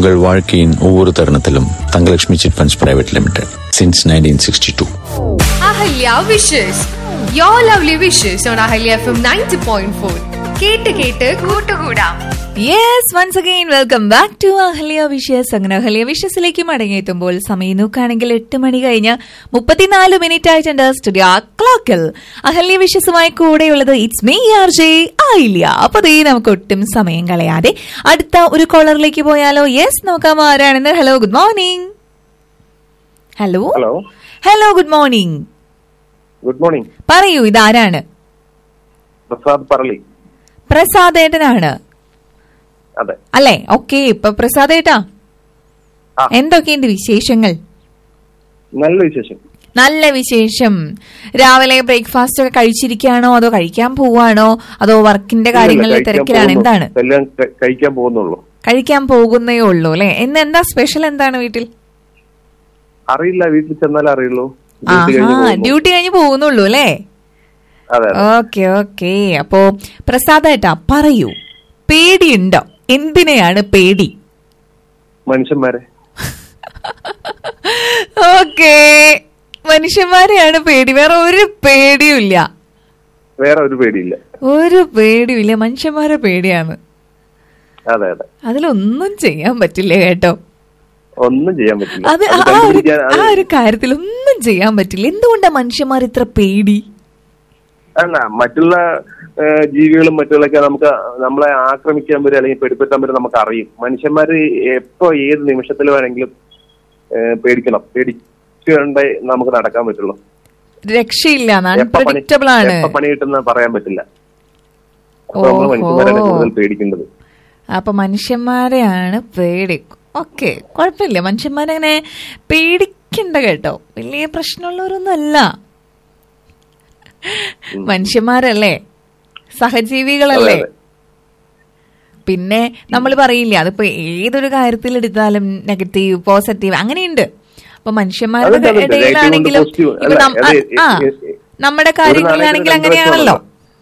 உங்கள் வாழ்க்கையின் ஒவ்வொரு தருணத்திலும் Thangalakshmi chit funds private limited since nineteen sixty two Ahalya wishes your lovely wishes on Ahalya F M ninety point four കേട്ട് കേട്ട് കൂട്ടുകൂടാം yes once again welcome back to Ahalya wishes അങ്ങനെ അഹല്യ വിഷയസിലേക്ക് മടങ്ങിയെത്തുമ്പോൾ സമയം നോക്കുകയാണെങ്കിൽ എട്ട് മണി കഴിഞ്ഞ് മുപ്പത്തിനാല് മിനിറ്റ് ആയിട്ടുണ്ട് സ്റ്റുഡിയോ ക്ലോക്കിൽ അഹല്യ വിഷയസുമായി കൂടെയുള്ളത് ഇറ്റ്സ് മീ ആർ ജെ ആയില്ല അപ്പൊ ദേ നമുക്ക് ഒട്ടും സമയം കളയാതെ അടുത്ത ഒരു കോളറിലേക്ക് പോയാലോ യെസ് നോക്കാം ആരാണെന്ന് hello good morning hello hello hello good morning good morning പറയൂ ഇതാരാണ് പ്രസാദ് പറളി പ്രസാദേട്ടനാണ് അതെ അല്ലേ ഓക്കെ ഇപ്പൊ പ്രസാദേട്ടാ ആ. എന്തൊക്കെയുണ്ട് വിശേഷങ്ങൾ നല്ല വിശേഷം നല്ല വിശേഷം രാവിലെ ബ്രേക്ക്ഫാസ്റ്റ് ഒക്കെ കഴിച്ചിരിക്കുകയാണോ അതോ കഴിക്കാൻ പോവാണോ അതോ വർക്കിന്റെ കാര്യങ്ങളിൽ കഴിക്കാൻ തിരക്കിലാണ് പോകുന്നു. എന്താണ് എല്ലാം ക- കഴിക്കാൻ പോകുന്നുള്ളൂ കഴിക്കാൻ പോകുന്നേ ഉള്ളൂ അല്ലെ ഇന്ന് എന്താ സ്പെഷ്യൽ എന്താണ് വീട്ടിൽ അറിയില്ല വീട്ടിൽ ചെന്നാലേ അറിയുള്ളൂ ഡ്യൂട്ടി കഴിഞ്ഞ് ആഹാ പോകുന്നു. ഡ്യൂട്ടി കഴിഞ്ഞ് പോകുന്നുള്ളൂ അല്ലേ അതെ അതെ ഓക്കെ ഓക്കെ അപ്പോ പ്രസാദേട്ടാ പറയൂ പേടിയുണ്ടോ എന്തിനെയാണ് പേടി മനുഷ്യന്മാരെ ഓക്കെ മനുഷ്യന്മാരെയാണ് പേടി വേറെ ഒരു പേടിയും ഇല്ല വേറെ ഒരു പേടിയില്ല ഒരു പേടിയില്ല മനുഷ്യന്മാരെ പേടിയാണ് അതെ അതെ അതിലൊന്നും ചെയ്യാൻ പറ്റില്ല കേട്ടോ ഒന്നും ചെയ്യാൻ പറ്റില്ല അത് അത് ആ ഒരു കണ്ടുപിടിക്കാൻ ആ അത് ഒരു കാര്യത്തിൽ ഒന്നും ചെയ്യാൻ പറ്റില്ല എന്തുകൊണ്ടാ മനുഷ്യന്മാർ ഇത്ര പേടി അല്ല മറ്റുള്ള ഏഹ്, ജീവികളും മറ്റുള്ളൊക്കെ നമുക്ക് നമ്മളെ ആക്രമിക്കാൻ വരും അല്ലെങ്കിൽ പേടിപ്പെടുത്താൻ വരും നമുക്ക് അറിയും മനുഷ്യന്മാര് എപ്പോ ഏത് നിമിഷത്തിൽ വേണമെങ്കിലും ഏഹ്, പേടിക്കണം പേടിച്ചുകൊണ്ടേ നമുക്ക് നടക്കാൻ പറ്റുള്ളൂ രക്ഷയില്ല എപ്പ പണി- അൺപ്രഡിക്റ്റബിൾ ആണ് എപ്പ പണി കിട്ടുന്ന പറയാൻ പറ്റില്ല അപ്പൊ നമ്മൾ ഓഹോ. മനുഷ്യന്മാരാണ് കൂടുതൽ പേടിക്കേണ്ടത് അപ്പൊ മനുഷ്യന്മാരെയാണ് പേടി ഓക്കെ കുഴപ്പമില്ല മനുഷ്യന്മാരങ്ങനെ പേടിക്കണ്ട കേട്ടോ വലിയ പ്രശ്നമുള്ളവരൊന്നും അല്ല മനുഷ്യന്മാരല്ലേ സഹജീവികളല്ലേ അതെ, അതെ. പിന്നെ നമ്മൾ പറയില്ല അതിപ്പോ ഏതൊരു കാര്യത്തിൽ എടുത്താലും നെഗറ്റീവ് പോസിറ്റീവ് അങ്ങനെയുണ്ട് അപ്പൊ മനുഷ്യന്മാരുടെ അതുണ്ട്, അതുണ്ട്. ഇടയിലാണെങ്കിലും Negative ഉണ്ട്, ഇപ്പൊ positive. നം- അല്ല, ആ അത് എ- എ- നമ്മുടെ ഒരു കാര്യങ്ങളിലാണെങ്കിൽ നാണയത്തിന് രണ്ട് അങ്ങനെയാണല്ലോ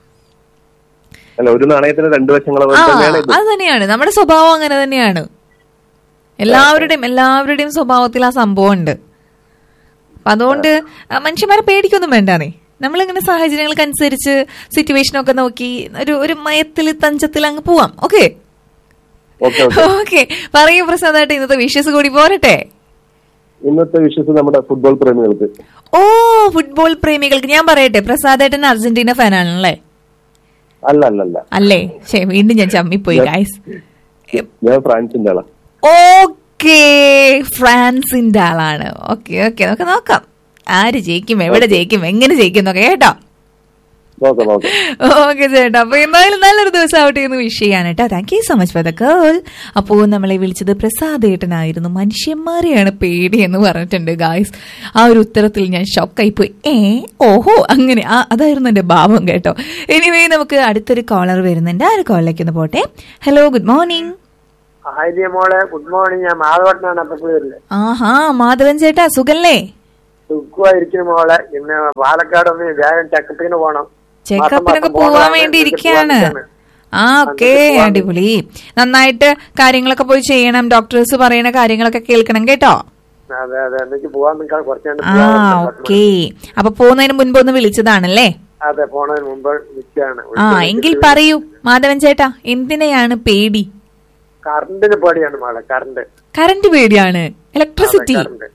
അല്ല ഒരു നാണയത്തിന് രണ്ട് വശങ്ങൾ ആ തന്നെയാണ് ഇത് അത് തന്നെയാണ് നമ്മുടെ സ്വഭാവം അങ്ങനെ തന്നെയാണ് എല്ലാവരുടെയും എല്ലാവരുടെയും സ്വഭാവത്തിൽ ആ സംഭവം ഉണ്ട് അപ്പൊ അതുകൊണ്ട് ആ, മനുഷ്യന്മാരെ പേടിക്കൊന്നും വേണ്ടാന്നേ നമ്മളിങ്ങനെ സാഹചര്യങ്ങൾക്കനുസരിച്ച് സിറ്റുവേഷൻ ഒക്കെ നോക്കി ഒരു ഒരു മയത്തിൽ തഞ്ചത്തിൽ അങ്ങ് പോവാം ഓക്കെ ഓക്കെ ഓക്കെ ഓക്കെ പറയൂ പ്രസാദായിട്ട് ഇന്നത്തെ വിഷസ് കൂടി പോരട്ടെ ഇന്നത്തെ വിശ്വസ് നമ്മുടെ ഫുട്ബോൾ പ്രേമികൾക്ക് ഓ ഫുട്ബോൾ പ്രേമികൾക്ക് ഞാൻ പറയട്ടെ പ്രസാദേട്ടൻ അർജന്റീന ഫാനാണല്ലേ അല്ല അല്ല അല്ല അല്ലേ ശരി വീണ്ടും ഞാൻ ചമ്മിപ്പോയി ഞാൻ- ഗൈസ് ഞാൻ ഫ്രാൻസിന്റെ ആളാ ഓക്കേ ഫ്രാൻസിന്റെ ആളാണ് ഓക്കെ ഓക്കെ നമുക്ക് നോക്കാം ആര് ജയിക്കും എവിടെ ജയിക്കും എങ്ങനെ ജയിക്കും എന്നൊക്കെ കേട്ടോ നോക്കാം നോക്കാം ഓക്കെ ചേട്ടാ അപ്പൊ എന്തായാലും നല്ലൊരു ദിവസം ആവട്ടെ എന്ന് വിഷ് ചെയ്യാണ് കേട്ടോ thank you so much for the call അപ്പോൾ നമ്മളെ വിളിച്ചത് പ്രസാദേട്ടനായിരുന്നു മനുഷ്യന്മാരെയാണ് പേടി എന്ന് പറഞ്ഞിട്ടുണ്ട് ഗായ്സ് ആ ഒരു ഉത്തരത്തിൽ ഞാൻ ഷോക്കായി പോയി ഏ ഓഹോ അങ്ങനെ ആ അതായിരുന്നു എന്റെ ഭാവം കേട്ടോ എനിവേ നമുക്ക് അടുത്തൊരു കോളർ വരുന്നുണ്ട് ആ ഒരു കോളിലേക്ക് ഒന്ന് പോട്ടെ ഹലോ ഗുഡ് മോർണിംഗ് ഹായ് മോളെ ഗുഡ് മോർണിംഗ് ഞാൻ മാധവട്ടനാണ് അപ്പപ്പുഴയില് ആഹാ മാധവൻ ചേട്ടാ സുഖല്ലേ സുഖമായിരിക്കും മോളെ ഇന്ന് പാലക്കാട് ഒന്ന് വേഗം ചെക്കപ്പിന് പോണം ചെക്കപ്പിനൊക്കെ പോവാൻ വേണ്ടി ഇരിക്കുകയാണ് ആ ഓക്കെ അടിപൊളി നന്നായിട്ട് കാര്യങ്ങളൊക്കെ പോയി ചെയ്യണം ഡോക്ടേഴ്സ് പറയുന്ന കാര്യങ്ങളൊക്കെ കേൾക്കണം കേട്ടോ അതെ അതെ എനിക്ക് പോവാൻ നിൽക്കാൻ കുറച്ചുകൊണ്ട് ആ ഓക്കെ അപ്പൊ പോകുന്നതിന് മുൻപ് ഒന്ന് വിളിച്ചതാണല്ലേ അതെ പോണതിന് മുമ്പ് നിൽക്കുകയാണ് ആ എങ്കിൽ പറയൂ മാധവൻ ചേട്ടാ എന്തിനെയാണ് പേടി കറണ്ടിന് പേടിയാണ് മോളെ കറണ്ട് കറണ്ട് പേടിയാണ് ഇലക്ട്രിസിറ്റി കറണ്ട്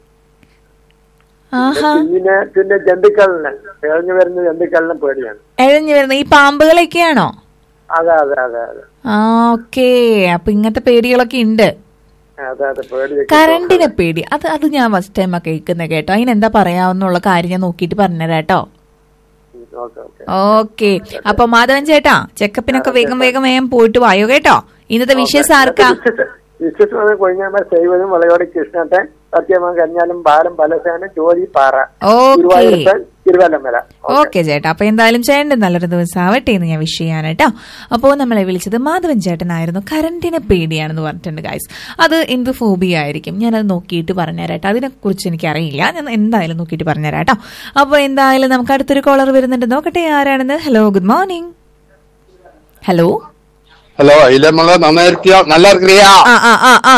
ആഹാ പിന്നെ പിന്നെ ജന്തുക്കളിനെ ഇഴഞ്ഞു വരുന്ന ജന്തുക്കളിനെ പേടിയാണ് എഴഞ്ഞു വരുന്ന ഈ പാമ്പുകളൊക്കെയാണോ അതെ അതെ അതെ അതെ ആ ഓക്കെ അപ്പൊ ഇങ്ങനത്തെ പേടികളൊക്കെ ഉണ്ട് അതെ അതെ പേടി കറണ്ടിനെ പേടി അത് അത് ഞാൻ ഫസ്റ്റ് ടൈം ഒക്കെ കേൾക്കുന്നത് കേട്ടോ അതിനെന്താ പറയാവുന്നുള്ള കാര്യം ഞാൻ നോക്കിയിട്ട് പറഞ്ഞുതരാം കേട്ടോ ഓക്കെ ഓക്കെ ഓക്കെ അപ്പൊ മാധവൻ ചേട്ടാ ചെക്കപ്പിനൊക്കെ വേഗം വേഗം വേഗം പോയിട്ട് വായോ കേട്ടോ ഇന്നത്തെ വിഷയസ് ആർക്കാ വിശ്വസം കൊഴിഞ്ഞാൽ സൈവനും വളയോടി കൃഷ്ണത്തെ സത്യമാൻ കഞ്ഞാലും ബാലം പലസേന ജോലി പാറ ഓക്കെ തിരുവായൂരപ്പൻ തിരുവല്ലമല ഓക്കെ ചേട്ടാ അപ്പൊ എന്തായാലും ചേട്ടൻ നല്ലൊരു ദിവസം ആവട്ടെ എന്ന് ഞാൻ വിഷ് ചെയ്യാണ് കേട്ടോ അപ്പോൾ നമ്മളെ വിളിച്ചത് മാധവൻ ചേട്ടനായിരുന്നു കറണ്ടിനെ പേടിയാണെന്ന് പറഞ്ഞിട്ടുണ്ട് ഗായ്സ് അത് എന്ത് ഫോബിയ ആയിരിക്കും ഞാനത് നോക്കിയിട്ട് പറഞ്ഞുതരാം കേട്ടോ അതിനെക്കുറിച്ച് എനിക്കറിയില്ല ഞാൻ എന്തായാലും നോക്കിയിട്ട് പറഞ്ഞുതരാം കേട്ടോ അപ്പോൾ എന്തായാലും നമുക്ക് അടുത്തൊരു കോളർ വരുന്നുണ്ട് നോക്കട്ടെ ആരാണെന്ന് hello good morning hello hello இல்ல நல்லா இருக்கியா நல்லா இருக்கிறியா ആ ആ ആ ആ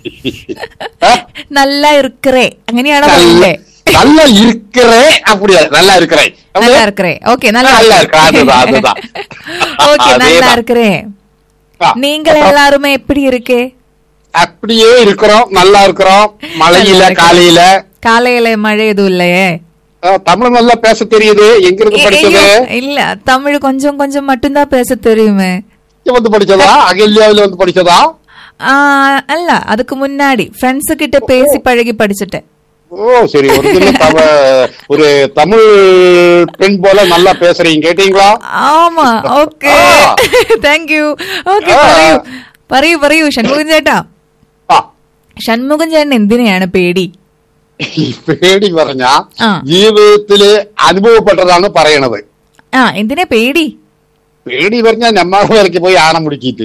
ஆ? നല്ല ഇറുക്കറേ അങ്ങനെയാണോ நல்ல- പറയണ്ടേ நல்லா இருக்கிறே அப்படியா நல்லா இருக்கிறேன் நல்லா இருக்கிறே ஓகே நல்லா நல்லா இருக்கு அதுதான் அதுதான் ஓகே நல்லா அதேதான். இருக்கிறே ஆ, நீங்கள் அப்புறம் எல்லாருமே எப்படி இருக்கே அப்படியே இருக்கிறோம் நல்லா இருக்கிறோம் மழையில நல்லா இருக்கிறோம். காலையில காலையில மழை எதுவும் இல்லையே ஆ, தமிழ் நல்லா பேச தெரியுது எங்க இருந்து படிச்சது ஐயோ, இல்ல தமிழ் கொஞ்சம் கொஞ்சம் மட்டும்தான் பேச தெரியுமே இங்க வந்து படிச்சதா அகல்யாவில வந்து படிச்சதா ஆ, அல்ல அதுக்கு முன்னாடி ஃப்ரெண்ட்ஸு கிட்ட பேசி பழகி படிச்சுட்டேன் ஓ சரி ஒரு சின்ன தவ ஒரு தமிழ் பெண் போல நல்லா பேசுறீங்க கேட்டீங்களா ആമാ ഓക്കെ ആ. താങ്ക് യു ഓക്കെ ആ. പറയൂ പറയൂ പറയൂ ഷൺമുഖൻ ചേട്ടാ ആ ഷൺമുഖൻ ചേട്ടൻ എന്തിനെയാണ് പേടി ഈ പേടി പറഞ്ഞ ആ. ജീവിതത്തില് അനുഭവപ്പെട്ടതാണ് പറയണത് ആ എന്തിനാ പേടി പേടി പറഞ്ഞാൽ നമ്മാട് വരയ്ക്ക് പോയി ആന മുടുക്കിയിട്ട്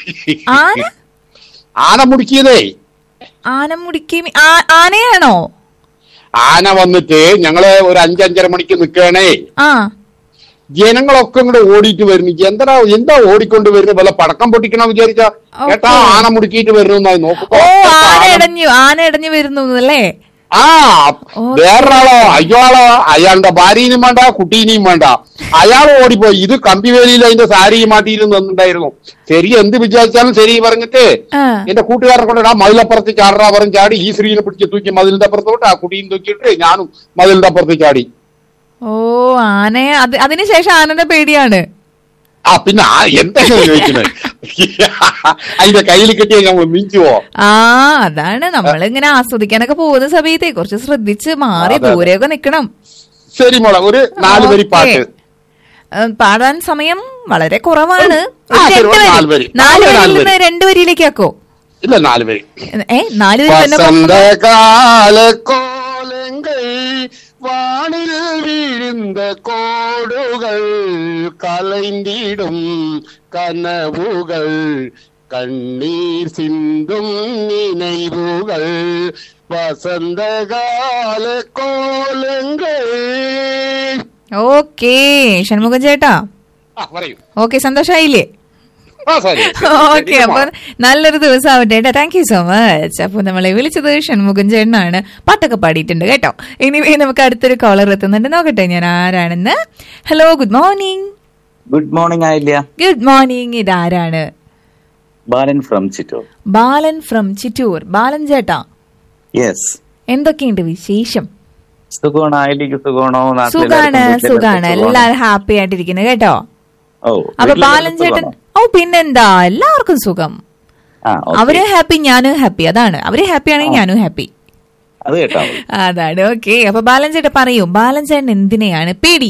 ആന ആന മുടുക്കിയതേ ആന മുടിക്കി ആനയാണോ ആന വന്നിട്ട് ഞങ്ങള് ഒരു അഞ്ചഞ്ചര മണിക്ക് നിൽക്കണേ ആ ജനങ്ങളൊക്കെ ഇങ്ങോട്ട് ഓടിയിട്ട് വരുന്നു എന്താ എന്താ ഓടിക്കൊണ്ട് വരുന്നത് വല്ല പടക്കം പൊട്ടിക്കണം വിചാരിച്ച ഓക്കേ. ഏട്ടാ ആന മുടുക്കിയിട്ട് വരുന്നു നോക്കുമ്പോ ഓ ആന ആന- ഇടഞ്ഞു ആന ഇടഞ്ഞു വരുന്നു അല്ലേ ആ ഓക്കേ. വേറൊരാളോ അയാളോ അയാളുടെ ഭാര്യനെയും വേണ്ട കുട്ടീനെയും വേണ്ട അയാൾ ഓടിപ്പോയി ഇത് കമ്പിവേലിയിൽ അതിന്റെ സാരിയും മാട്ടിയിലും നിന്നുണ്ടായിരുന്നു ശരി എന്ത് വിചാരിച്ചാലും ശരി പറഞ്ഞിട്ട് ആ. എന്റെ കൂട്ടുകാരനെ കൊണ്ട് ആ മതിലപ്പുറത്ത് ചാടാ പറഞ്ഞ് ചാടി ഈ സ്ത്രീനെ പിടിച്ച് തൂക്കി മതിലിന്റെ അപ്പുറത്തോട്ട് ആ കുട്ടിയും തൂക്കിയിട്ട് ഞാനും മതിലിന്റെ അപ്പുറത്ത് ചാടി ഓ ആനയെ അത് അതിനുശേഷം ആനന്റെ പേടിയാണ് ആ പിന്നെ ആ എന്താണ് ചോദിക്കുന്നത് അതിന്റെ കയ്യിൽ കിട്ടിയ നമ്മൾ മിഞ്ചുവോ ആ അതാണ് നമ്മളിങ്ങനെ ആസ്വദിക്കാനൊക്കെ പോകുന്ന സമയത്തെ കുറച്ച് ശ്രദ്ധിച്ച് മാറി അതെ, അതെ. ദൂരെയൊക്കെ നിക്കണം ശരി മോളെ ഒരു നാല് വരി ഓക്കേ. പാട്ട് ഏ, പാടാൻ സമയം വളരെ കുറവാണ് ആ, ഒരു ശരി, രണ്ട് ഒരു വരി. നാല് വരി. നാല് നാല് വരിയിൽ വരി. നിന്ന് രണ്ട് വരിയിലേക്കാക്കോ ഇല്ല നാല് വരി ഏ നാല് വരി തന്നെ വസന്തകാല കോലങ്ങൾ വാണിൽ വീഴുന്ന കോടുകൾ കലൈന്തിടും കനവുകൾ കണ്ണീർ സിന്തും നിனைவுകൾ വസന്തകാല കോലങ്ങൾ ഓക്കേ ഷൺമുഖൻ ചേട്ടാ ആ പറയൂ ഓക്കെ സന്തോഷായില്ലേ ആ ശരി ഓക്കെ അപ്പൊ നല്ലൊരു ദിവസം ആവട്ടെ കേട്ടോ താങ്ക് യു സോ മച്ച് അപ്പൊ നമ്മളെ വിളിച്ചത് ഷൺമുഖൻ ചേട്ടനാണ് പാട്ടൊക്കെ പാടിയിട്ടുണ്ട് കേട്ടോ ഇനി നമുക്ക് അടുത്തൊരു കോളർ എത്തുന്നുണ്ട് നോക്കട്ടെ ഞാൻ ആരാണെന്ന് hello good morning good morning ആയില്ല ഗുഡ് മോർണിംഗ് ഇതാരാണ് ബാലൻ ഫ്രം ചിറ്റൂർ ബാലൻ ഫ്രം ചിറ്റൂർ ബാലൻ ചേട്ടാ യെസ് എന്തൊക്കെയുണ്ട് വിശേഷം സുഖമാണോ ആയില്ലേക്ക് സുഖമാണോ നാട്ടിൽ സുഖാണ് എല്ലാവർക്കും സുഖാണ് സുഖമാണോ? എല്ലാരും ഹാപ്പി ആയിട്ടിരിക്കുന്നു കേട്ടോ ഓ അപ്പൊ വീട്ടിലെല്ലാവർക്കും ബാലൻ ചേട്ടൻ സുഖമാണോ? ഓ പിന്നെന്താ എല്ലാവർക്കും സുഖം ആ ഓക്കേ. അവര് ഹാപ്പി ഞാനും ഹാപ്പി അതാണ് അവര് ഹാപ്പി ആണെങ്കിൽ ഞാനും ഹാപ്പി അത് കേട്ടാ മതി. അതാണ് ഓക്കെ അപ്പൊ ബാലൻ ചേട്ടൻ പറയൂ ബാലൻ ചേട്ടൻ എന്തിനെയാണ് പേടി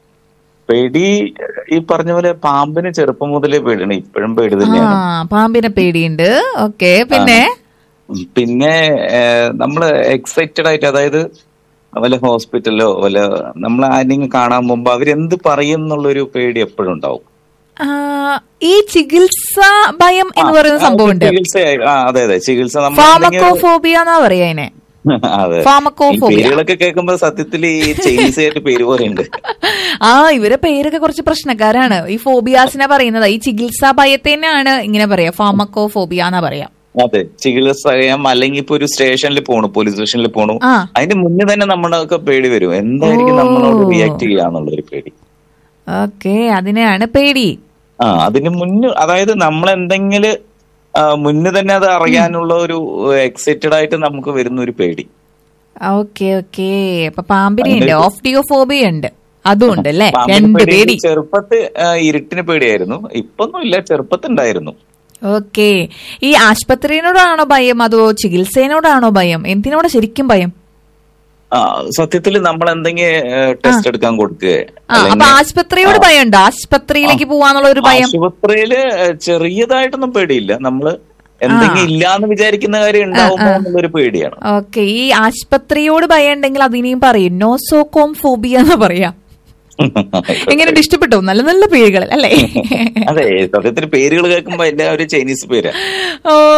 പേടി ഈ പറഞ്ഞ പോലെ പാമ്പിന് ചെറുപ്പം മുതലേ പേടിയാണ് ഇപ്പോഴും പേടി ആ തന്നെയാണ് പാമ്പിനെ പേടിയുണ്ട് ഓക്കെ പിന്നെ പിന്നെ ഏഹ്, നമ്മള് എക്സൈറ്റഡ് ആയിട്ട് അതായത് വല്ല ഹോസ്പിറ്റലിലോ വല്ല നമ്മൾ ആരെങ്കിലും കാണാൻ മുമ്പ് അവരെന്ത് പറയും എന്നുള്ളൊരു പേടി എപ്പോഴും ഉണ്ടാവും ആ, ഈ ചികിത്സ ഭയം എന്ന് പറയുന്ന ആ, സംഭവമുണ്ട് ചികിത്സ ആ അതെ അതെ ചികിത്സ നമ്മൾ എന്തെങ്കിലും- ഫാമക്കോഫോബിയ എന്നാ പറയാ അതിനെ അതെ ഈ ഫാമക്കോഫോബിയ പേരുകളൊക്കെ കേൾക്കുമ്പോ സത്യത്തിൽ ഈ ചൈനീസ് ആയിട്ട് പേര് പോലെ ഉണ്ട് ആ ഇവരെ പേരൊക്കെ കുറച്ച് പ്രശ്നക്കാരാണ് ഈ ഫോബിയാസിനെ പറയുന്നത് ഈ ചികിത്സാ ഭയത്തെ തന്നെയാണ് ഇങ്ങനെ പറയാ ഫാമക്കോഫോബിയ എന്നാ പറയാ അതെ ചികിത്സ ചെയ്യാം അല്ലെങ്കിൽ ഇപ്പൊ ഒരു സ്റ്റേഷനിൽ പോണു പോലീസ് സ്റ്റേഷനിൽ പോണു ആ. അതിന്റെ മുന്നേ തന്നെ നമ്മളൊക്കെ പേടി വരും എന്തായിരിക്കും ഓ. നമ്മളോട് റിയാക്ട് ചെയ്യാന്നുള്ള ഒരു പേടി ഓക്കെ അതിനെയാണ് പേടി ആ അതിന് മുന്നേ അതായത് നമ്മൾ എന്തെങ്കിലും മുന്നേ തന്നെ അത് അറിയാനുള്ള ഒരു എക്സൈറ്റഡ് ആയിട്ട് നമുക്ക് വരുന്ന ഒരു പേടി ഓക്കെ ഓക്കെ അപ്പൊ പാമ്പിനെ ഉണ്ട് അതിന്റെ- ഓഫ്റ്റിയോഫോബിയ ഉണ്ട് അതും ഉണ്ട് അല്ലേ പാമ്പിന് രണ്ട് പേടി പേടി ചെറുപ്പത്ത് ആ, ഇരുട്ടിന് പേടിയായിരുന്നു ഇപ്പൊന്നും ഇല്ല ചെറുപ്പത്തുണ്ടായിരുന്നു ഓക്കെ ഈ ആശുപത്രിയോടാണോ ഭയം അതോ ചികിത്സേനോടാണോ ഭയം എന്തിനോട് ശരിക്കും ഭയം ആ സത്യത്തിൽ നമ്മൾ എന്തെങ്കിലും ടെസ്റ്റ് എടുക്കാൻ കൊടുക്കുക ആ അപ്പൊ ആശുപത്രിയോട് ഭയം ഉണ്ടോ ആശുപത്രിയിലേക്ക് പോവാന്നുള്ള ഒരു ഭയം ആശുപത്രിയില് ചെറിയതായിട്ടൊന്നും പേടിയില്ല നമ്മള് എന്തെങ്കിലും ഇല്ലാന്ന് വിചാരിക്കുന്ന കാര്യം ഉണ്ടാവുമോ എന്നുള്ളൊരു പേടിയാണ് ഓക്കെ ഈ ആശുപത്രിയോട് ഭയം ഉണ്ടെങ്കിൽ അതിനെയും പറയും നോസോകോം ഫോബിയ എന്ന് പറയാം എങ്ങനെയുണ്ട് ഇഷ്ടപ്പെട്ടോ നല്ല നല്ല പേരുകൾ അല്ലേ അതെ സത്യത്തിൽ പേരുകൾ കേൾക്കുമ്പോ എന്റെ ഒരു ചൈനീസ് പേരാ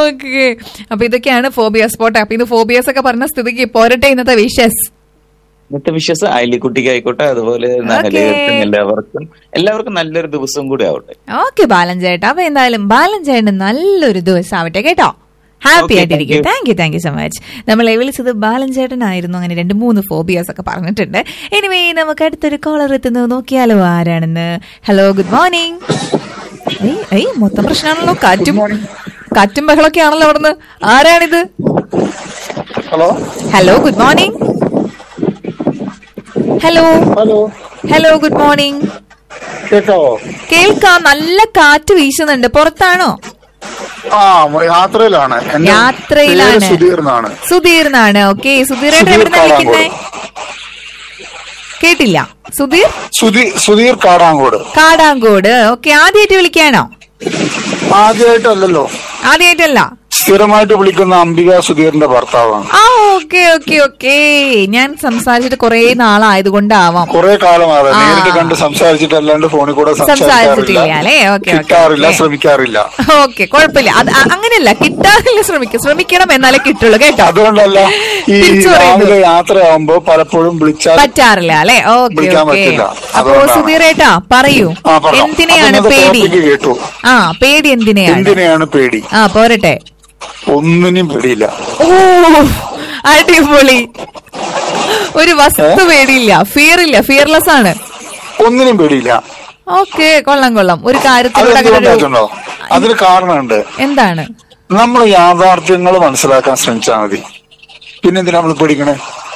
ഓക്കെ അപ്പൊ ഇതൊക്കെയാണ് ഫോബിയ സ്പോട്ട് അപ്പൊ ഇത് ഫോബിയസ് ഒക്കെ പറഞ്ഞ സ്ഥിതിക്ക് പോരട്ടെ ഇന്നത്തെ വിഷസ് ഇന്നത്തെ വിശ്വസ് അയലിക്കുട്ടിക്ക് ആയിക്കോട്ടെ അതുപോലെ നഹലേർക്കും എല്ലാവർക്കും എല്ലാവർക്കും നല്ലൊരു ദിവസം കൂടി ആവട്ടെ ഓക്കെ ബാലൻ ചേട്ടാ അപ്പൊ എന്തായാലും ബാലൻ ചേട്ടൻ നല്ലൊരു ദിവസം ആവട്ടെ കേട്ടോ ഹാപ്പി Okay, ആയിട്ടിരിക്കും thank you. Thank you thank you so much നമ്മളെ വിളിച്ചത് ബാലൻ ചേട്ടനായിരുന്നു അങ്ങനെ രണ്ട് മൂന്ന് ഫോബിയാസ് ഒക്കെ പറഞ്ഞിട്ടുണ്ട് എനിവേ നമുക്ക് അടുത്തൊരു കോളർ എത്തുന്നത് നോക്കിയാലോ ആരാണെന്ന് ഹലോ ഗുഡ് മോർണിംഗ് ഏയ് മൊത്തം പ്രശ്നമാണല്ലോ കാറ്റും കാറ്റും ബഹളൊക്കെ ആണല്ലോ അവിടുന്ന് ആരാണിത് hello hello good morning hello hello hello good morning കേക്കാവോ കേൾക്കാം നല്ല കാറ്റ് വീശുന്നുണ്ട് പുറത്താണോ ആ യാത്രയിലാണ് എന്റെ യാത്രയിലാണ്. പേര് സുധീർന്നാണ് സുധീർന്നാണ് ഓക്കെ സുധീർ സുധീർ എവിടുന്ന വിളിക്കുന്നേ കാടാങ്കോട്. കേട്ടില്ല സുധീർ സുധീർ സുധീർ കാടാങ്കോട് കാടാങ്കോട് ഓക്കെ ആദ്യമായിട്ട് വിളിക്കാനോ ആദ്യമായിട്ടല്ലല്ലോ ആദ്യമായിട്ടല്ല സ്ഥിരമായിട്ട് വിളിക്കുന്ന അംബിക സുധീറിന്റെ ഭർത്താവാണ് ആ ഓക്കെ ഓക്കെ ഓക്കെ ഞാൻ സംസാരിച്ചിട്ട് കുറെ നാളായതുകൊണ്ടാവാം കുറെ കാലമായി ആ. നേരിട്ട് കണ്ട് സംസാരിച്ചിട്ട് അല്ലാണ്ട് ഫോണിൽ കൂടെ സംസാരിച്ചിട്ടില്ല അല്ലേ? ഓക്കേ, ഓക്കേ, കിട്ടാറില്ല ഓക്കേ. ശ്രമിക്കാറില്ല ഓക്കെ കുഴപ്പമില്ല അത് അ- അങ്ങനെയല്ല കിട്ടാറില്ല ശ്രമിക്കും ശ്രമിക്കണം എന്നാലേ കിട്ടുള്ളൂ കേട്ടോ അതുകൊണ്ടല്ല ഈ തിരിച്ചു പറയുന്നു. രാവിലെ യാത്രയാവുമ്പോ പലപ്പോഴും വിളിച്ചാൽ പറ്റാറില്ല അല്ലെ ഓക്കെ വിളിക്കാൻ ഓക്കെ പറ്റില്ല. അപ്പോ അതുകൊണ്ടാണ്. സുധീറേട്ടാ പറയൂ ആ, പറഞ്ഞോ. എന്തിനെയാണ് അപ്പൊ ഇന്നത്തെ പേടി topic കേട്ടു. ആ പേടി എന്തിനെയാണ് എന്തിനെയാണ് പേടി ആ പോരട്ടെ ഒന്നിനും പേടിയില്ല ഓ അടിപൊളി ഒരു വസ്തു പേടിയില്ല ഫിയർ ഇല്ല ഫിയർലെസ് ആണ് ഒന്നിനും പേടിയില്ല ഓക്കെ കൊള്ളാം കൊള്ളാം ഒരു കാര്യത്തിലൂടെ അങ്ങനെ ഒരു അതെന്തുകൊണ്ടായിട്ടുണ്ടോ അതിന് കാരണമുണ്ട് എന്താണ് നമ്മൾ യാഥാർത്ഥ്യങ്ങൾ മനസ്സിലാക്കാൻ ശ്രമിച്ചാൽ മതി പിന്നെന്തിനാ നമ്മൾ പേടിക്കണേ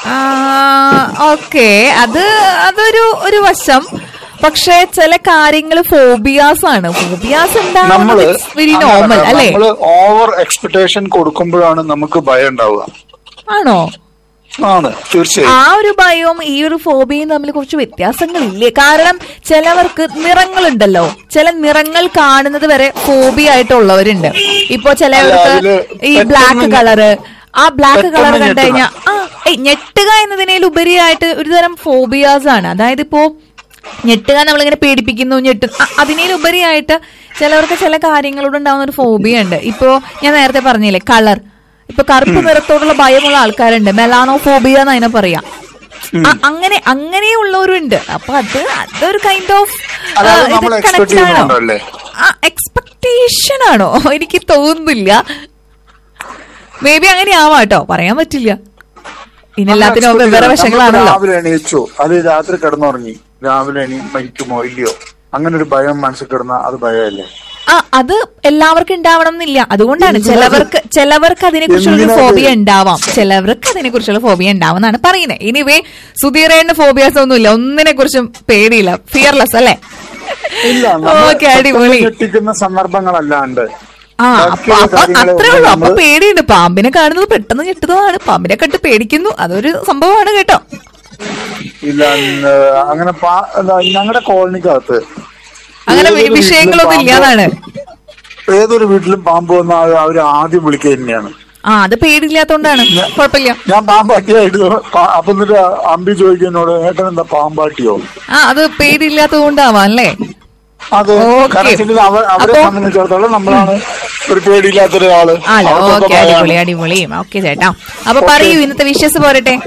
ഓക്കെ അത് അതൊരു ഒരു വശം പക്ഷെ ചില കാര്യങ്ങൾ ഫോബിയാസ് ആണ് ഫോബിയാസ് നമ്മള് വെരി നോർമൽ അല്ലേ നമ്മള് ഓവർ എക്സ്പെക്ടേഷൻ കൊടുക്കുമ്പോഴാണ് നമുക്ക് ഭയം ഉണ്ടാവുക ആണോ ആണ് തീർച്ചയായും ആ ഒരു ഭയവും ഈ ഒരു ഫോബിയും തമ്മിൽ കുറച്ച് വ്യത്യാസങ്ങളില്ലേ കാരണം ചിലവർക്ക് നിറങ്ങളുണ്ടല്ലോ ചില നിറങ്ങൾ കാണുന്നത് വരെ ഫോബി ആയിട്ടുള്ളവരുണ്ട് ഇപ്പൊ ചിലവർക്ക് അല്ല, അതില് ഈ പെട്ടെന്ന് ബ്ലാക്ക് കളറ് ആ ബ്ലാക്ക് പെട്ടെന്ന് കളർ കണ്ടു ഞെട്ടണം. കഴിഞ്ഞാൽ ആ ഏയ് ഞെട്ടുക എന്നതിനേൽ ഉപരിയായിട്ട് ഒരു തരം ഫോബിയാസ് ആണ് അതായത് ഇപ്പോ ഞെട്ടുക നമ്മളിങ്ങനെ പേടിപ്പിക്കുന്നു ഞെട്ടു അ- അതിനേൽ ഉപരിയായിട്ട് ചിലവർക്ക് ചില കാര്യങ്ങളോട് ഉണ്ടാവുന്ന ഒരു ഫോബിയ ഉണ്ട് ഇപ്പോ ഞാൻ നേരത്തെ പറഞ്ഞില്ലേ കളർ ഇപ്പൊ കറുപ്പ് നിറത്തോടുള്ള ഭയമുള്ള ആൾക്കാരുണ്ട് മെലാനോ ഫോബിയ എന്ന് അതിനെ പറയാം അ- അങ്ങനെ അങ്ങനെയുള്ളവരുണ്ട് അപ്പൊ അത് അതൊരു കൈൻഡ് ഓഫ് അതായത് നമ്മൾ expect ചെയ്യുന്നുണ്ടല്ലേ? എക്സ്പെക്ടേഷൻ ആണോ എനിക്ക് തോന്നുന്നില്ല മേ ബി അങ്ങനെ ആവാം കേട്ടോ പറയാൻ പറ്റില്ല ഇതിനെല്ലാത്തിനും നമ്മൾ വെവ്വേറെ expect ചെയ്യണം. വശങ്ങളാണല്ലോ നമ്മൾ രാവിലെ എണീച്ചു അത് രാത്രി കിടന്നുറങ്ങി രാവിലെ എണീ മരിക്കുമോ ഇല്ലയോ അങ്ങനെ ഒരു ഭയം മനസ്സിൽ കിടന്ന അത് ഭയമല്ലേ ആ അത് എല്ലാവർക്കും ഉണ്ടാവണം എന്നില്ല അതുകൊണ്ടാണ് എന്തിനാ? ചിലവർക്ക് ചിലവർക്ക് അതിനെ കുറിച്ചുള്ള എന്തിനാ ഫോബിയ അത്? ഉണ്ടാവാം ചിലവർക്ക് അതിനെ കുറിച്ചുള്ള ഫോബിയ ഉണ്ടാവും എന്നാണ് പറയുന്നത് ഇനിവേ സുധീറേന്റെ ഫോബിയാസ് ഒന്നുമില്ല ഒന്നിനെ കുറിച്ചും പേടിയില്ല ഫിയർലെസ് അല്ലേ ഇല്ല ഓക്കെ അടിപൊളി ഞെട്ടിക്കുന്ന സന്ദർഭങ്ങളല്ലാണ്ട് ആ ബാക്കിയുള്ള അപ്പൊ അപ്പൊ കാര്യങ്ങള് അത്രേ ഉള്ളൂ അപ്പൊ നമ്മള് പേടിയുണ്ട് പാമ്പിനെ കാണുന്നത് പെട്ടെന്ന് ഞെട്ടുന്നതാണ് പാമ്പിനെ കണ്ട് പേടിക്കുന്നു അതൊരു സംഭവമാണ് കേട്ടോ ഇല്ല ഉം, അങ്ങനെ ഞങ്ങളുടെ കോളനിക്കകത്ത് അങ്ങനെ ഏതൊരു വീട്ടിലും വിഷയങ്ങളൊന്നും പാമ്പ് ഇല്ലാതാണ് ഏതൊരു വീട്ടിലും പാമ്പ് വന്നാൽ അവർ ആദ്യം വിളിക്കുക തന്നെയാണ് ആ അത് പേടിയില്ലാത്തോണ്ടാണ് കുഴപ്പമില്ല ഞാൻ പാമ്പാട്ടിയായിട്ട് പാ- അപ്പൊ എന്നിട്ട് അമ്പി ചോദിക്കുന്നോട് ഏട്ടൻ എന്താ പാമ്പാട്ടിയോ ആ അത് പേടിയില്ലാത്തത് കൊണ്ടാവാം അല്ലേ അത് ഓക്കേ. കാരണം വെച്ചിട്ടുണ്ടെങ്കിൽ അവ- അവരെ അപ്പൊ- സംബന്ധിച്ചിടത്തോളം നമ്മളാണ് ഒരു പേടിയില്ലാത്ത ഒരാള് അല്ല അവർക്കൊക്കെ ഓക്കെ ഭയമാണ്. അടിപൊളി അടിപൊളി ഓക്കെ ചേട്ടാ അപ്പൊ പറയൂ ഇന്നത്തെ വിശ്വസ് പോരട്ടെ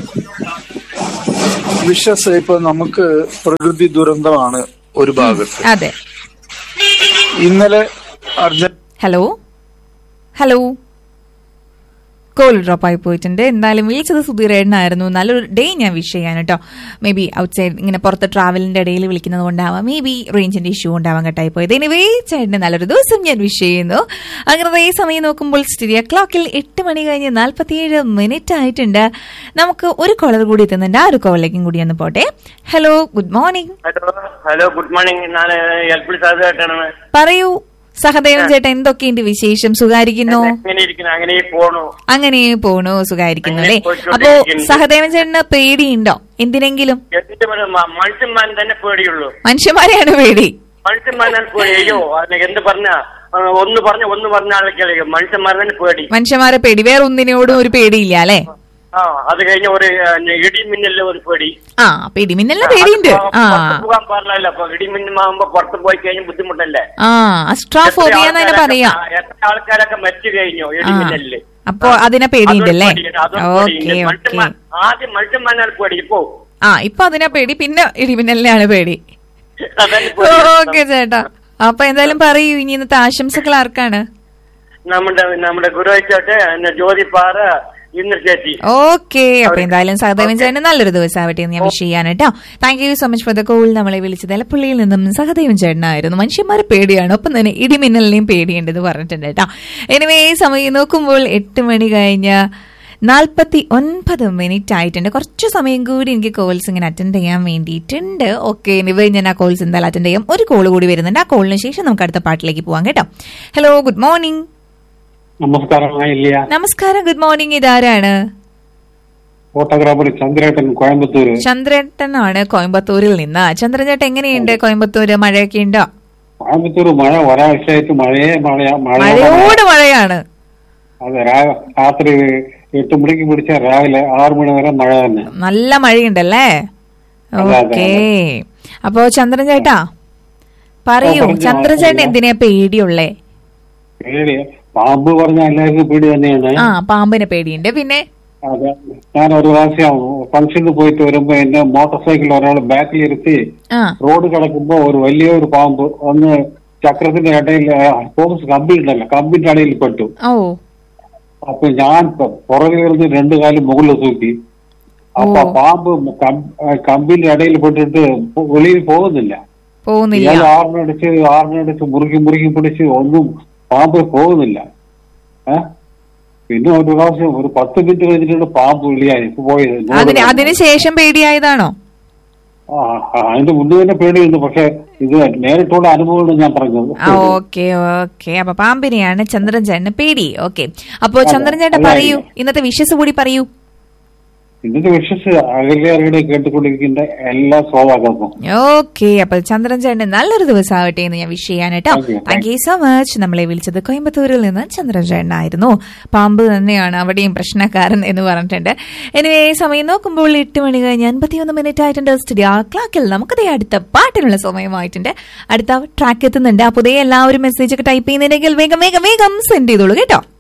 വിശ്വസ് ഇപ്പൊ നമുക്ക് പ്രകൃതി ദുരന്തമാണ് ഒരു ഭാഗത്ത് അതെ ഇന്നലെ urgent hello hello call drop ആയി പോയിട്ടുണ്ട് എന്തായാലും വിളിച്ചത് സുധീരേട്ടനായിരുന്നു നല്ലൊരു ഡേ ഞാൻ വിഷ് ചെയ്യാൻ കേട്ടോ മേ ബി ഔട്ട് സൈഡ് ഇങ്ങനെ പുറത്ത് ട്രാവലിന്റെ ഇടയിൽ വിളിക്കുന്നത് കൊണ്ടാവാം മേ ബി റേഞ്ചിന്റെ ഇഷ്യൂ ഉണ്ടാവാൻ കട്ടായി പോയത് എനിവേ ചേട്ടന് നല്ലൊരു ദിവസം ഞാൻ വിഷ് ചെയ്യുന്നു അങ്ങനെ അതേ സമയം നോക്കുമ്പോൾ സ്റ്റുഡിയോ ക്ലോക്കിൽ എട്ട് മണി കഴിഞ്ഞ് നാൽപ്പത്തിയേഴ് മിനിറ്റ് ആയിട്ടുണ്ട് നമുക്ക് ഒരു കോളർ കൂടി എത്തുന്നുണ്ട് ആ ഒരു കോളിലേക്കും കൂടി ഒന്ന് പോട്ടെ hello good morning hello hello good morning ഞാൻ എൽ പി സാധുവായിട്ടാണ് പറയൂ സഹദേവൻ ചേട്ടൻ എന്തൊക്കെയുണ്ട് വിശേഷം സുഖായിരിക്കുന്നു എങ്ങനെ ഇരിക്കുന്നു അങ്ങനെ പോണു അങ്ങനെ പോണു സുഖായിരിക്കുന്നു അല്ലേ അങ്ങനെ അപ്പോ പോയിക്കൊണ്ടിരിക്കുന്നു. സഹദേവൻ ചേട്ടന് പേടിയുണ്ടോ എന്തിനെങ്കിലും എന്നിട്ട് ഇവിടെ മ- മനുഷ്യന്മാൻ തന്നെ പേടിയുള്ളൂ മനുഷ്യന്മാരെയാണ് പേടി മനുഷ്യന്മാരാണ് പേടി അയ്യോ അതിന് എന്ത് പറഞ്ഞ ഒന്ന് പറഞ്ഞ ഒന്ന് പറഞ്ഞ ആളെ കേൾക്കും മനുഷ്യന്മാർ തന്നെ പേടി മനുഷ്യന്മാരെ പേടി വേറെ ഒന്നിനോടും ഒരു പേടിയില്ല അല്ലേ ആ അത് കഴിഞ്ഞ ഒരു ഇടി മിന്നലിലെ ഒരു പേടി ആ പിടിമിന്നലിന് പേടിയുണ്ട് ആ പുറത്ത് പോകാൻ പാടില്ല അപ്പൊ ഇടി മിന്നുമാകുമ്പോ പുറത്ത് പോയി കഴിഞ്ഞാൽ ബുദ്ധിമുട്ടല്ലേ ആ അസ്ട്രാഫോബിയ എന്ന് തന്നെ എത്ര പറയാം ആൾക്കാരൊക്കെ- എത്ര ആൾക്കാരൊക്കെ മരിച്ചു കഴിഞ്ഞു ഇടി ആ മിന്നലില് അപ്പൊ അതിനെ പേടിയുണ്ടല്ലേ അതൊരു പേടിയുണ്ട്, അതൊരു ഓക്കെ പേടിയുണ്ട്. ഓക്കെ മനുഷ്യന്മാർ- ആദ്യം മനുഷ്യന്മാരാണ് പേടി ഇപ്പോ ആ ഇപ്പൊ അതിനാ പേടി പിന്നെ ഇടിമിന്നലിനാണ് പേടി അതന്നെ ഓക്കെ ചേട്ടാ അപ്പൊ എന്തായാലും പറയൂ ഇനി ഇന്നത്തെ ആശംസകൾ ആർക്കാണ് നമ്മുടെ നമ്മുടെ ഗുരുവായിച്ചോട്ടെ എന്നെ ജ്യോതിപ്പാറ ഇന്നർ ചേച്ചി ഓക്കെ അപ്പൊ എന്തായാലും സഹദേവൻ ചേട്ടന് നല്ലൊരു ദിവസം ആവട്ടെ എന്ന് ഞാൻ വിഷ് ചെയ്യാൻ കേട്ടോ thank you so much for the call നമ്മളെ വിളിച്ചത് എലപ്പള്ളിയിൽ നിന്നും സഹദേവൻ ചേട്ടനായിരുന്നു മനുഷ്യന്മാരെ പേടിയാണ് ഒപ്പം തന്നെ ഇടിമിന്നലിനെയും പേടിയുണ്ടെന്ന് പറഞ്ഞിട്ടുണ്ട് കേട്ടോ എനിവേ ഈ സമയം നോക്കുമ്പോൾ എട്ട് മണി കഴിഞ്ഞ നാൽപ്പത്തി ഒൻപത് മിനിറ്റ് ആയിട്ടുണ്ട് കുറച്ച് സമയം കൂടി എനിക്ക് കോൾസ് ഇങ്ങനെ അറ്റൻഡ് ചെയ്യാൻ വേണ്ടിയിട്ടുണ്ട് ഓക്കെ എനിവേ ഞാൻ ആ കോൾസ് എന്തായാലും അറ്റൻഡ് ചെയ്യാം ഒരു കോൾ കൂടി വരുന്നുണ്ട് ആ കോളിന് ശേഷം നമുക്ക് അടുത്ത പാട്ടിലേക്ക് പോവാം കേട്ടോ ഹലോ ഗുഡ് മോർണിംഗ് നമസ്കാരമായില്ല നമസ്കാരം ഗുഡ് മോർണിംഗ് ഇതാരാണ് ഫോട്ടോഗ്രാഫർ ചന്ദ്രേട്ടൻ കോയമ്പത്തൂര് ചന്ദ്രേട്ടനാണ് കോയമ്പത്തൂരിൽ നിന്ന് ചന്ദ്രചേട്ടൻ എങ്ങനെയുണ്ട് കോയമ്പത്തൂര് മഴയൊക്കെ ഉണ്ടോ കോയമ്പത്തൂർ മഴ ഒരാഴ്ചയായിട്ട് മഴയെ മഴ മഴ മഴയോട് മഴയാണ് അതെ രാ- രാത്രി എട്ട് മണിക്ക് പിടിച്ച രാവിലെ ആറു മണി വരെ മഴ തന്നെ നല്ല മഴയുണ്ടല്ലേ അതെ, അതെ, ഓക്കേ അപ്പോ ചന്ദ്രൻ ചേട്ടാ പറയൂ ആ, പറഞ്ഞോ, ചന്ദ്രചേട്ടൻ പറഞ്ഞോ. എന്തിനാ പേടിയുള്ളേ പേടി പാമ്പ് പറഞ്ഞ എല്ലാവർക്കും പേടി തന്നെയാണ് ആ പാമ്പിന് പേടിയുണ്ട് പിന്നെ അതെ ഞാൻ ഒരു പ്രാവശ്യം ഫംഗ്ഷന് പോയിട്ട് വരുമ്പോ എന്റെ മോട്ടോർ സൈക്കിൾ ഒരാൾ ബാക്കിൽ ഇരുത്തി ആ റോഡ് കിടക്കുമ്പോ ഒരു വലിയൊരു പാമ്പ് ഒന്ന് ചക്രത്തിന്റെ ഇടയിൽ ഫോക്സ് കമ്പി ഉണ്ടല്ലോ കമ്പിന്റെ ഇടയിൽ പെട്ടു ഓ അപ്പൊ ഞാൻ പ- പുറകിൽ ഇരുന്ന് രണ്ടു കാലം മുകളിൽ തൂക്കി അപ്പൊ ഓ. പാമ്പ് കം- ആ കമ്പിന്റെ ഇടയിൽ പെട്ടിട്ട് പോ- വെളിയിൽ പോകുന്നില്ല പോകുന്നില്ല ഇയാൾ ആറിനടിച്ച് ആറിനടിച്ച് മുറുക്കി മുറുക്കി പിടിച്ച് ഒന്നും പാമ്പ് പോകുന്നില്ല ഏ പിന്നെ ഒരു പ്രാവശ്യം ഒരു പത്ത് മിനിറ്റ് കഴിഞ്ഞിട്ടാണ് പാമ്പ് വെളിയായി പോയത് അതിന് അതിനുശേഷം പേടിയായതാണോ ആ, ആ, അതിന്റെ മുന്നേ തന്നെ പേടിയുണ്ട് പക്ഷെ ഇത് നേരിട്ടുള്ള അനുഭവമാണ് ഞാൻ പറഞ്ഞത് ആ ഓക്കെ ഓക്കെ അപ്പൊ പാമ്പിനെയാണ് ചന്ദ്രൻ ചേട്ടന് പേടി ഓക്കെ അപ്പോ അതെ, ചന്ദ്രൻ ചേട്ടൻ അതെ. പറയൂ ഇന്നത്തെ വിഷസ് കൂടി പറയൂ ഇന്നത്തെ വിശ്വസ് അകലെയറിയുടെ കേട്ടുകൊണ്ടിരിക്കുന്ന എല്ലാ ശ്രോതാക്കൾക്കും ഓക്കെ അപ്പൊ ചന്ദ്രൻ ചേട്ടൻ നല്ലൊരു ദിവസം ആവട്ടെ എന്ന് ഞാൻ വിഷ് ചെയ്യാൻ കേട്ടോ Thank you, thank thank you so much നമ്മളെ വിളിച്ചത് കോയമ്പത്തൂരിൽ നിന്ന് ചന്ദ്രൻ ചേട്ടനായിരുന്നു പാമ്പ് തന്നെയാണ് അവിടെയും പ്രശ്നക്കാരൻ എന്ന് പറഞ്ഞിട്ടുണ്ട് എനിവേ സമയം നോക്കുമ്പോൾ എട്ട് മണി കഴിഞ്ഞ് അൻപത്തിയൊന്ന് മിനിറ്റ് ആയിട്ടുണ്ട് സ്റ്റുഡിയോ ക്ലാക്കിൽ നമുക്കതേ അടുത്ത പാട്ടിനുള്ള സമയമായിട്ടുണ്ട് അടുത്ത ട്രാക്ക് എത്തുന്നുണ്ട് അപ്പോൾ ദേ എല്ലാവരും മെസ്സേജ് ഒക്കെ ടൈപ്പ് ചെയ്യുന്നുണ്ടെങ്കിൽ വേഗം വേഗം വേഗം സെൻഡ് ചെയ്തോളൂ കേട്ടോ